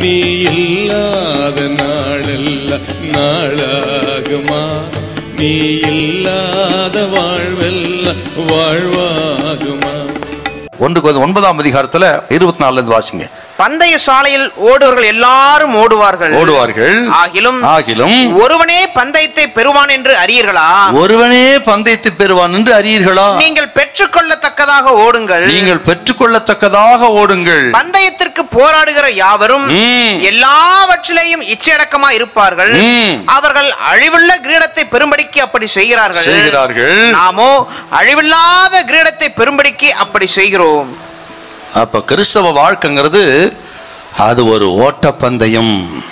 நீ இல்லாத நாளெல்லாம் நாளாகுமா நீ இல்லாத வாழ்வெல்லாம் வாழ்வாகுமா ஒன்றுக்கு ஒன்பதாம் அதிகாரத்துல இருபத்தி நாலுல இருந்து வாசிங்க பந்தய சாலையில் ஓடுவர்கள் எல்லாரும் ஓடுவார்கள் ஓடுவார்கள் ஆகிலும் ஆகிலும் ஒருவனே பந்தயத்தை பெறுவான் என்று அறியீர்களா ஒருவனே பந்தயத்தை பெறுவான் என்று அறியீர்களா நீங்கள் பெற்றுக்கொள்ளத்தக்கதாக ஓடுங்கள் நீங்கள் பெற்றுக்கொள்ளத்தக்கதாக ஓடுங்கள் பந்தயத்திற்கு போராடுகிற யாவரும் ம். எல்லாவற்றிலேயும் இச்சையடக்கமா இருப்பார்கள் ம். அவர்கள் அழிவுள்ள கிரீடத்தை பெரும்படிக்கு அப்படி செய்கிறார்கள் செய்கிறார்கள் நாமோ அழிவில்லாத கிரீடத்தை பெரும்படிக்கு அப்படி செய்கிறோம் அப்ப கிறிஸ்தவ வாழ்க்கைங்கிறது அது ஒரு ஓட்டப்பந்தயம்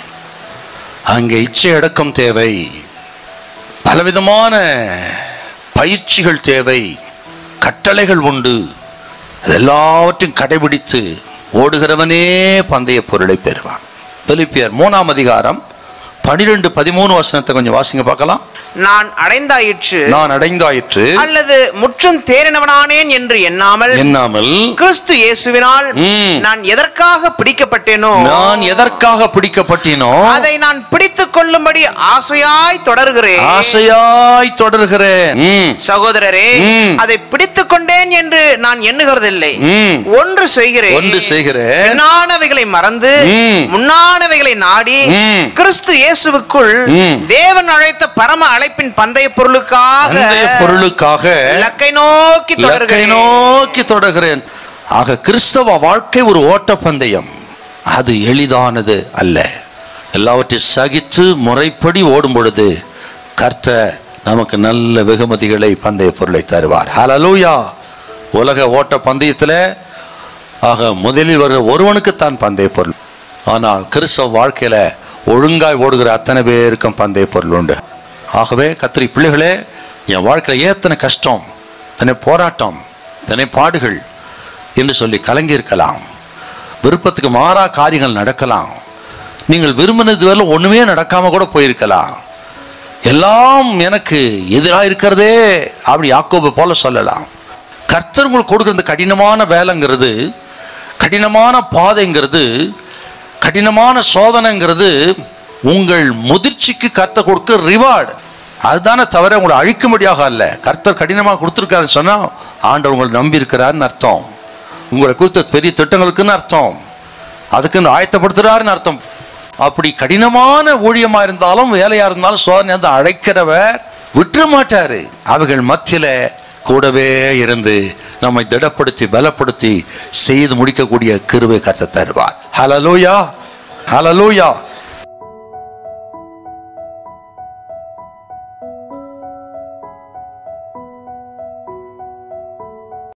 அங்கே இச்சை அடக்கம் தேவை பலவிதமான பயிற்சிகள் தேவை கட்டளைகள் உண்டு அது எல்லாவற்றையும் கடைபிடித்து ஓடுகிறவனே பந்தய பொருளை பெறுவான் பிலிப்பியர் மூணாம் அதிகாரம் பனிரெண்டு பதிமூணு வசனத்தை கொஞ்சம் வாசிங்க பார்க்கலாம் நான் அடைந்தாயிற்று நான் அடைந்தாயிற்று அல்லது முற்றும் தேறினவனானேன் என்று எண்ணாமல் எண்ணாமல் கிறிஸ்து இயேசுவினால் ம். நான் எதற்காக பிடிக்கப்பட்டேனோ நான் எதற்காக பிடிக்கப்பட்டினோ அதை நான் பிடித்துக் கொள்ளும்படி ஆசையாய் தொடர்கிறேன் ஆசையாய் தொடர்கிறேன் ம், சகோதரரே ம். அதை பிடித்துக் கொண்டேன் என்று நான் எண்ணுகிறதில்லை ம். ஒன்று செய்கிறேன் ஒன்று செய்கிறேன் பின்னானவைகளை மறந்து ம். முன்னானவைகளை நாடி ம். கிறிஸ்து இயேசுவுக்குள் ம். தேவன் அழைத்த பரம அழைப்பின் பந்தய பொருளுக்காக அந்தைய பொருளுக்காக இலக்கை நோக்கி இலக்கை தொடர்கிறேன் நோக்கி தொடர்கிறேன் ஆக கிறிஸ்தவ வாழ்க்கை ஒரு ஓட்டப்பந்தயம் அது எளிதானது அல்ல எல்லாவற்றையும் சகித்து முறைப்படி ஓடும் பொழுது கர்த்தர் நமக்கு நல்ல வெகுமதிகளை பந்தய பொருளை தருவார் ஹalleluya உலக ஓட்ட பந்தயத்தில் ஆக முதலில் வருகிற ஒருவனுக்குத்தான் பந்தய பொருள் ஆனால் கிறிஸ்தவ வாழ்க்கையில ஒழுங்காய் ஓடுகிற அத்தனை பேருக்கும் பந்தய பொருள் உண்டு ஆகவே கத்திரி பிள்ளைகளே என் வாழ்க்கையில் ஏத்தனை கஷ்டம் தன்னை போராட்டம் தன்னை பாடுகள் என்று சொல்லி கலங்கி இருக்கலாம் விருப்பத்துக்கு மாறா காரியங்கள் நடக்கலாம் நீங்கள் விரும்பினது வரல ஒண்ணுமே நடக்காம கூட போயிருக்கலாம் எல்லாம் எனக்கு எதிராக இருக்கிறதே அப்படி யாக்கோபு போல சொல்லலாம் கர்த்தர் உங்களுக்கு கொடுக்குற இந்த கடினமான வேலைங்கிறது கடினமான பாதைங்கிறது கடினமான சோதனைங்கிறது உங்கள் முதிர்ச்சிக்கு கர்த்தர் கொடுக்க ரிவார்டு அதுதானே தவிர உங்களை அழிக்கும்படியாக அல்ல கர்த்தர் கடினமாக கொடுத்துருக்காருன்னு சொன்னா ஆண்டவர் உங்களை நம்பி இருக்கிறாருன்னு அர்த்தம் உங்களை குறித்த பெரிய திட்டங்களுக்குன்னு அர்த்தம் அதுக்குன்னு ஆயத்தப்படுத்துறாருன்னு அர்த்தம் அப்படி கடினமான ஊழியமா இருந்தாலும் வேலையா இருந்தாலும் சோதனை வந்து அழைக்கிறவர் விட்டுற மாட்டாரு அவைகள் மத்தியில கூடவே இருந்து நம்மை திடப்படுத்தி பலப்படுத்தி செய்து முடிக்கக்கூடிய கிருவை கர்த்தர் தருவார் ஹலலூயா ஹலலூயா